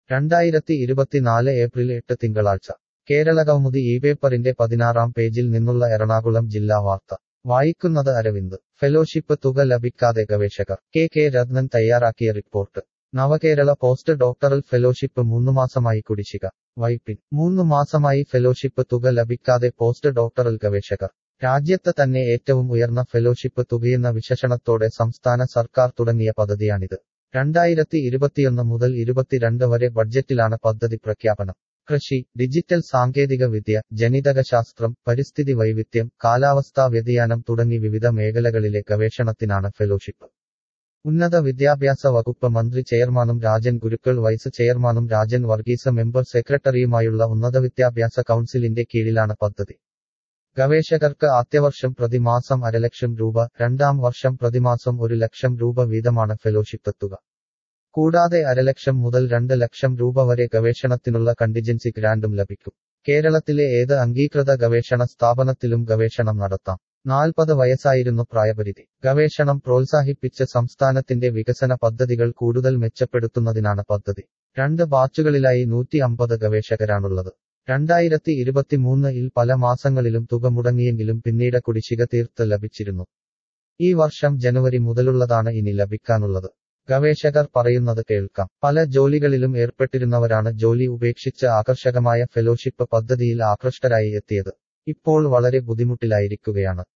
രണ്ടായിരത്തി ഇരുപത്തിനാല് ഏപ്രിൽ എട്ട് തിങ്കളാഴ്ച കേരളകൗമുദി ഈ പേപ്പറിന്റെ പതിനാറാം പേജിൽ നിന്നുള്ള എറണാകുളം ജില്ലാ വാർത്ത വായിക്കുന്നത് അരവിന്ദ് ഫെലോഷിപ്പ് തുക ലഭിക്കാതെ ഗവേഷകർ കെ കെ രത്നൻ തയ്യാറാക്കിയ report Navakerala post doctoral fellowship മൂന്നു മാസമായി കുടിശ്ശിക വൈപ്പിൻ മൂന്നു മാസമായി ഫെലോഷിപ്പ് തുക ലഭിക്കാതെ പോസ്റ്റ് ഡോക്ടറൽ ഗവേഷകർ രാജ്യത്ത് തന്നെ ഏറ്റവും ഉയർന്ന ഫെലോഷിപ്പ് തുകയെന്ന വിശേഷണത്തോടെ സംസ്ഥാന സർക്കാർ തുടങ്ങിയ പദ്ധതിയാണിത് രണ്ടായിരത്തി ഇരുപത്തിയൊന്ന് മുതൽ ഇരുപത്തിരണ്ട് വരെ ബഡ്ജറ്റിലാണ് പദ്ധതി പ്രഖ്യാപനം കൃഷി ഡിജിറ്റൽ സാങ്കേതിക വിദ്യ ജനിതകശാസ്ത്രം പരിസ്ഥിതി വൈവിധ്യം കാലാവസ്ഥാ വ്യതിയാനം തുടങ്ങി വിവിധ മേഖലകളിലെ ഗവേഷണത്തിനാണ് ഫെലോഷിപ്പ് ഉന്നത വിദ്യാഭ്യാസ വകുപ്പ് മന്ത്രി ചെയർമാനും രാജൻ ഗുരുക്കൾ വൈസ് ചെയർമാനും രാജൻ വർഗീസ് മെമ്പർ സെക്രട്ടറിയുമായുള്ള ഉന്നത വിദ്യാഭ്യാസ കൗൺസിലിന്റെ കീഴിലാണ് പദ്ധതി ഗവേഷകർക്ക് ആദ്യവർഷം പ്രതിമാസം അരലക്ഷം രൂപ രണ്ടാം വർഷം പ്രതിമാസം ഒരു ലക്ഷം രൂപ വീതമാണ് ഫെലോഷിപ്പ് തുക കൂടാതെ അരലക്ഷം മുതൽ രണ്ട് ലക്ഷം രൂപ വരെ ഗവേഷണത്തിനുള്ള കണ്ടിജൻസി ഗ്രാന്റും ലഭിക്കും കേരളത്തിലെ ഏത് അംഗീകൃത ഗവേഷണ സ്ഥാപനത്തിലും ഗവേഷണം നടത്താം നാൽപ്പത് വയസ്സായിരുന്നു പ്രായപരിധി ഗവേഷണം പ്രോത്സാഹിപ്പിച്ച് സംസ്ഥാനത്തിന്റെ വികസന പദ്ധതികൾ കൂടുതൽ മെച്ചപ്പെടുത്തുന്നതിനാണ് പദ്ധതി രണ്ട് ബാച്ചുകളിലായി നൂറ്റി അമ്പത് ഗവേഷകരാണുള്ളത് രണ്ടായിരത്തി ഇരുപത്തിമൂന്നിൽ പല മാസങ്ങളിലും തുക മുടങ്ങിയെങ്കിലും പിന്നീട് കുടിശ്ശിക തീർത്ത് ലഭിച്ചിരുന്നു ഈ വർഷം ജനുവരി മുതലുള്ളതാണ് ഇനി ലഭിക്കാനുള്ളത് ഗവേഷകർ പറയുന്നത് കേൾക്കാം പല ജോലികളിലും ഏർപ്പെട്ടിരുന്നവരാണ് ജോലി ഉപേക്ഷിച്ച് ആകർഷകമായ ഫെലോഷിപ്പ് പദ്ധതിയിൽ ആകൃഷ്ടരായി എത്തിയത് ഇപ്പോൾ വളരെ ബുദ്ധിമുട്ടിലായിരിക്കുകയാണ്